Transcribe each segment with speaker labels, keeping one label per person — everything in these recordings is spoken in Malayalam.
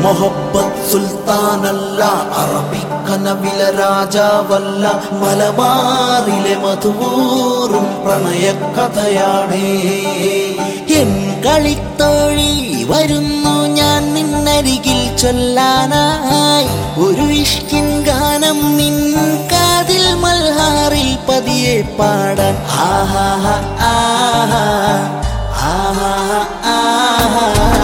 Speaker 1: മുഹബത്ത് സുൽത്താനല്ല അറബിക്കനവില രാജാവല്ല മലബാറിലെ മധുവൂറും പ്രണയകഥയാണേ
Speaker 2: എൻ കളിത്തോഴി വരുന്നു ഞാൻ നിന്നരികിൽ ചൊല്ലാനായി ഒരു ഇഷ്കിൻ ഗാനം നിൻ കാതിൽ മൽഹാറിൽ പതിയെ പാടാൻ ആഹാ ആഹാ ആഹാ ആഹാ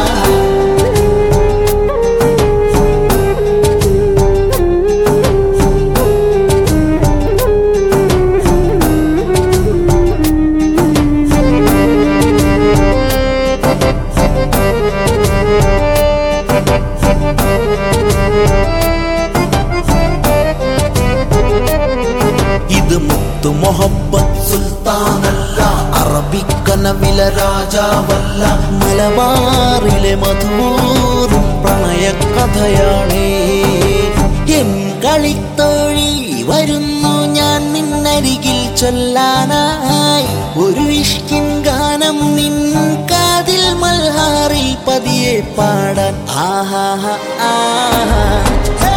Speaker 1: ഇത് മുത്തു മുഹബത്ത് സുൽത്താനല്ല അറബിക്കനവില രാജാവല്ല
Speaker 2: മലബാറിലെ മധുവൂറും പ്രണയകഥയാണേ എൻ കളിത്തോഴി വരുന്നു ഞാൻ നിന്നരികിൽ ചൊല്ലാനായി ഒരു ഇഷ്കിൻ ഗാനം നിൻ കാതിൽ മൽഹാറിൽ പതിയെ പാടാൻ ആഹാ ആഹാ